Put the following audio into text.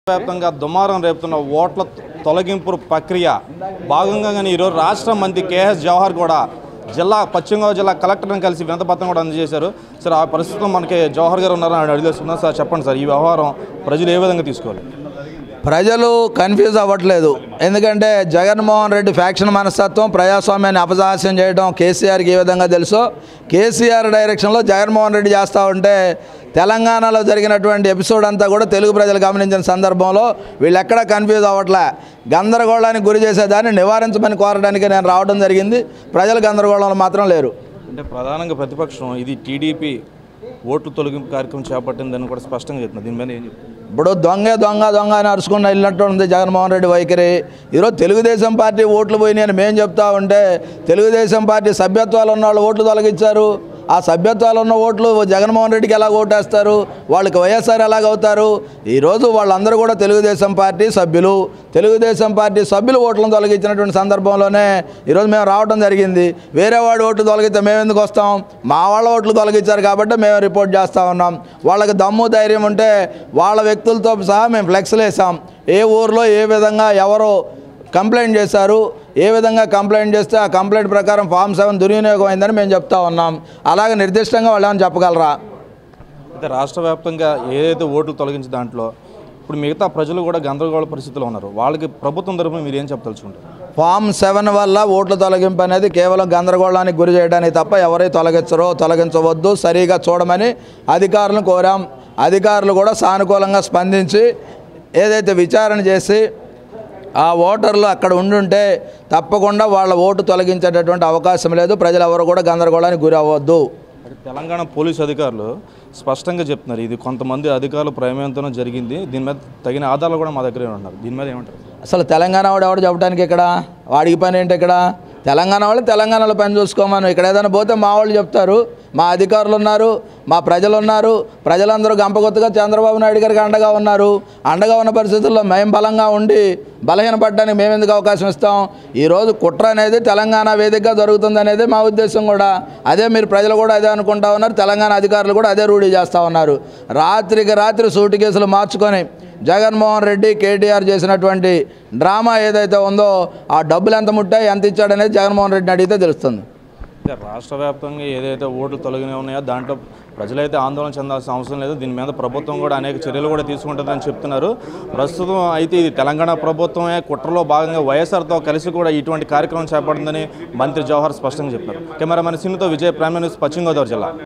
వ్యాప్తంగా దుమారం రేపుతున్న ఓట్ల తొలగింపు ప్రక్రియ భాగంగానే ఈరోజు రాష్ట్ర మంత్రి కేఎస్ జవహర్ కూడా జిల్లా పశ్చిమ గోదావరి జిల్లా కలెక్టర్ని కలిసి వినతపత్రం కూడా అందజేశారు సార్ ఆ పరిస్థితిలో మనకి జవహర్ గారు ఉన్నారని అడిగేస్తున్నాం సార్ చెప్పండి సార్ ఈ వ్యవహారం ప్రజలు ఏ విధంగా తీసుకోవాలి ప్రజలు కన్ఫ్యూజ్ అవ్వట్లేదు ఎందుకంటే జగన్మోహన్ రెడ్డి ఫ్యాక్షన్ మనస్తత్వం ప్రజాస్వామ్యాన్ని అపహాస్యం చేయడం కేసీఆర్కి ఏ విధంగా తెలుసో కేసీఆర్ డైరెక్షన్లో జగన్మోహన్ రెడ్డి చేస్తూ ఉంటే తెలంగాణలో జరిగినటువంటి ఎపిసోడ్ అంతా కూడా తెలుగు ప్రజలు గమనించిన సందర్భంలో వీళ్ళు ఎక్కడా కన్ఫ్యూజ్ అవ్వట్లే గందరగోళానికి గురి చేసేదాన్ని నివారించమని కోరడానికి నేను రావడం జరిగింది ప్రజలు గందరగోళంలో మాత్రం లేరు అంటే ప్రధానంగా ప్రతిపక్షం ఇది టీడీపీ ఓట్లు తొలగింపు కార్యక్రమం చేపట్టిందని కూడా స్పష్టంగా చెప్తున్నారు దీని మీద ఏం చెప్తారు ఇప్పుడు దొంగే దొంగ దొంగ అని అరుచుకుని వెళ్ళినట్టు ఉంది జగన్మోహన్ రెడ్డి వైఖరి ఈరోజు తెలుగుదేశం పార్టీ ఓట్లు పోయినాయి అని మేము చెప్తా ఉంటే తెలుగుదేశం పార్టీ సభ్యత్వాలు ఉన్న వాళ్ళు ఓట్లు తొలగించారు ఆ సభ్యత్వాలు ఉన్న ఓట్లు జగన్మోహన్ రెడ్డికి ఎలా ఓటేస్తారు వాళ్ళకి వైఎస్ఆర్ ఎలాగవుతారు ఈరోజు వాళ్ళందరూ కూడా తెలుగుదేశం పార్టీ సభ్యులు తెలుగుదేశం పార్టీ సభ్యులు ఓట్లను తొలగించినటువంటి సందర్భంలోనే ఈరోజు మేము రావడం జరిగింది వేరే వాడి ఓట్లు తొలగితే మేము ఎందుకు వస్తాం మా వాళ్ళ ఓట్లు తొలగించారు కాబట్టి మేము రిపోర్ట్ చేస్తూ ఉన్నాం వాళ్ళకి దమ్ము ధైర్యం ఉంటే వాళ్ళ వ్యక్తులతో సహా మేము ఫ్లెక్స్లు వేసాం ఏ ఊర్లో ఏ విధంగా ఎవరు కంప్లైంట్ చేశారు ఏ విధంగా కంప్లైంట్ చేస్తే ఆ కంప్లైంట్ ప్రకారం ఫామ్ సెవెన్ దుర్వినియోగం అయిందని మేము చెప్తా ఉన్నాం అలాగే నిర్దిష్టంగా వాళ్ళు ఏమైనా చెప్పగలరా అయితే రాష్ట్ర వ్యాప్తంగా ఏదైతే ఓట్లు తొలగించే దాంట్లో ఇప్పుడు మిగతా ప్రజలు కూడా గందరగోళ పరిస్థితిలో ఉన్నారు వాళ్ళకి ప్రభుత్వం తరఫున మీరు ఏం చెప్పదలుచుకుంటారు ఫామ్ సెవెన్ వల్ల ఓట్ల తొలగింపు అనేది కేవలం గందరగోళానికి గురి చేయడానికి తప్ప ఎవరై తొలగించరో తొలగించవద్దు సరిగా చూడమని అధికారులను కోరాం అధికారులు కూడా సానుకూలంగా స్పందించి ఏదైతే విచారణ చేసి ఆ ఓటర్లు అక్కడ ఉండుంటే తప్పకుండా వాళ్ళ ఓటు తొలగించేటటువంటి అవకాశం లేదు ప్రజలు ఎవరు కూడా గందరగోళానికి గురి అవ్వద్దు మరి తెలంగాణ పోలీసు అధికారులు స్పష్టంగా చెప్తున్నారు ఇది కొంతమంది అధికారుల ప్రమేయంతోనే జరిగింది దీని మీద తగిన ఆధారాలు కూడా మా దగ్గరే ఉన్నారు దీని మీద ఏమంటారు అసలు తెలంగాణ వాడు ఎవడు చెప్పడానికి ఇక్కడ వాడికి పని ఏంటి ఇక్కడ తెలంగాణ వాళ్ళు తెలంగాణలో పని చూసుకోమను ఇక్కడ ఏదైనా పోతే మా వాళ్ళు చెప్తారు మా అధికారులు ఉన్నారు మా ప్రజలు ఉన్నారు ప్రజలందరూ గంపగొత్తుగా చంద్రబాబు నాయుడు గారికి అండగా ఉన్నారు అండగా ఉన్న పరిస్థితుల్లో మేము బలంగా ఉండి బలహీనపడడానికి మేము ఎందుకు అవకాశం ఇస్తాం ఈరోజు కుట్ర అనేది తెలంగాణ వేదికగా జరుగుతుంది అనేది మా ఉద్దేశం కూడా అదే మీరు ప్రజలు కూడా అదే అనుకుంటా ఉన్నారు తెలంగాణ అధికారులు కూడా అదే రూఢీ చేస్తూ ఉన్నారు రాత్రికి రాత్రి సూటి కేసులు మార్చుకొని జగన్మోహన్ రెడ్డి కేటీఆర్ చేసినటువంటి డ్రామా ఏదైతే ఉందో ఆ డబ్బులు ఎంత ముట్టాయి ఎంత ఇచ్చాడనేది జగన్మోహన్ రెడ్డిని అడిగితే తెలుస్తుంది అయితే రాష్ట్ర వ్యాప్తంగా ఏదైతే ఓట్లు తొలగిన ఉన్నాయో దాంట్లో ప్రజలైతే ఆందోళన చెందాల్సిన అవసరం లేదు దీని మీద ప్రభుత్వం కూడా అనేక చర్యలు కూడా తీసుకుంటుందని చెప్తున్నారు ప్రస్తుతం అయితే ఇది తెలంగాణ ప్రభుత్వమే కుట్రలో భాగంగా వైఎస్ఆర్తో కలిసి కూడా ఇటువంటి కార్యక్రమం చేపడుతుందని మంత్రి జవహర్ స్పష్టంగా చెప్పారు కెమెరామెన్ సిన్నుతో విజయ్ ప్రైమ్ న్యూస్ పశ్చిమ గోదావరి జిల్లా